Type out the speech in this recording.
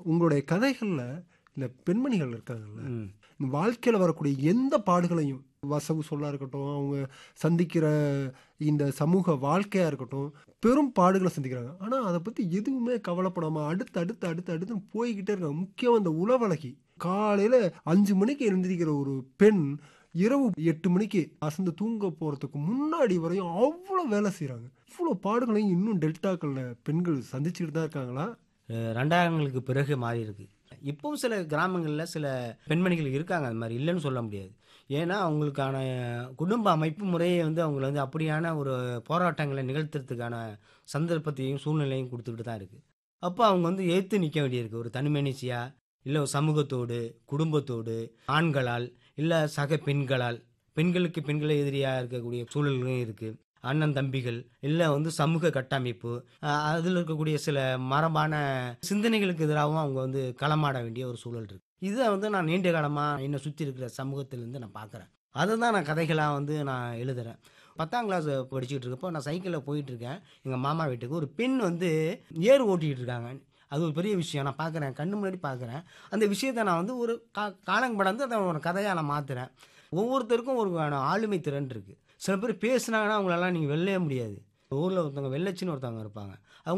உங்களுடைய கதைகள்ல இந்த பெண்மணிகள் இருக்காங்கல்ல ம். இந்த வாழ்க்கையில வரக்கூடிய எந்த பாடுகளையும் வசவு சொல்லா இருக்கட்டும் அவங்க சந்திக்கிற இந்த சமூக வாழ்க்கையா இருக்கட்டும் பெரும் பாடுகளை சந்திக்கிறாங்க ஆனா அதை பத்தி எதுவுமே கவலைப்படாம அடுத்து அடுத்து அடுத்து அடுத்து போய்கிட்டே இருக்காங்க முக்கியம் அந்த உளவழகி காலையில அஞ்சு மணிக்கு எழுந்திருக்கிற ஒரு பெண் இரவு எட்டு மணிக்கு அசந்து தூங்க போறதுக்கு முன்னாடி வரையும் அவ்வளோ வேலை செய்றாங்க இவ்வளோ பாடுகளையும் இன்னும் டெல்டாக்கள்ல பெண்கள் சந்திச்சுக்கிட்டு தான் இருக்காங்களா அஹ் ரெண்டாயிரங்களுக்கு பிறகு மாறி இருக்கு இப்பவும் சில கிராமங்களில் சில பெண்மணிகள் இருக்காங்க அது மாதிரி இல்லைன்னு சொல்ல முடியாது ஏன்னா அவங்களுக்கான குடும்ப அமைப்பு முறையை வந்து அவங்கள வந்து அப்படியான ஒரு போராட்டங்களை நிகழ்த்துறதுக்கான சந்தர்ப்பத்தையும் சூழ்நிலையும் கொடுத்துக்கிட்டு தான் இருக்குது அப்போ அவங்க வந்து ஏற்று நிற்க வேண்டியிருக்கு ஒரு தனிமனிச்சியா இல்லை ஒரு சமூகத்தோடு குடும்பத்தோடு ஆண்களால் இல்லை சக பெண்களால் பெண்களுக்கு பெண்களை எதிரியாக இருக்கக்கூடிய சூழல்களும் இருக்குது அண்ணன் தம்பிகள் இல்லை வந்து சமூக கட்டமைப்பு அதில் இருக்கக்கூடிய சில மரபான சிந்தனைகளுக்கு எதிராகவும் அவங்க வந்து களமாட வேண்டிய ஒரு சூழல் இருக்கு இதை வந்து நான் நீண்ட காலமாக என்னை சுற்றி இருக்கிற சமூகத்திலேருந்து நான் பார்க்குறேன் அதை தான் நான் கதைகளாக வந்து நான் எழுதுறேன் பத்தாம் கிளாஸ் படிச்சுட்டு இருக்கப்போ நான் சைக்கிளில் போயிட்டு இருக்கேன் எங்கள் மாமா வீட்டுக்கு ஒரு பெண் வந்து ஏர் ஓட்டிகிட்டு இருக்காங்க அது ஒரு பெரிய விஷயம் நான் பார்க்குறேன் கண்ணு முன்னாடி பார்க்குறேன் அந்த விஷயத்தை நான் வந்து ஒரு கா காலம் கடந்து அதை ஒரு கதையாக நான் மாற்றுறேன் ஒவ்வொருத்தருக்கும் ஒரு ஆளுமை திறன் இருக்குது சில பேர் பேசுனாங்கன்னா அவங்களெல்லாம் நீங்கள் வெல்லவே முடியாது ஊரில் ஒருத்தவங்க வெள்ளச்சின்னு ஒருத்தவங்க இருப்பாங்க அவங்க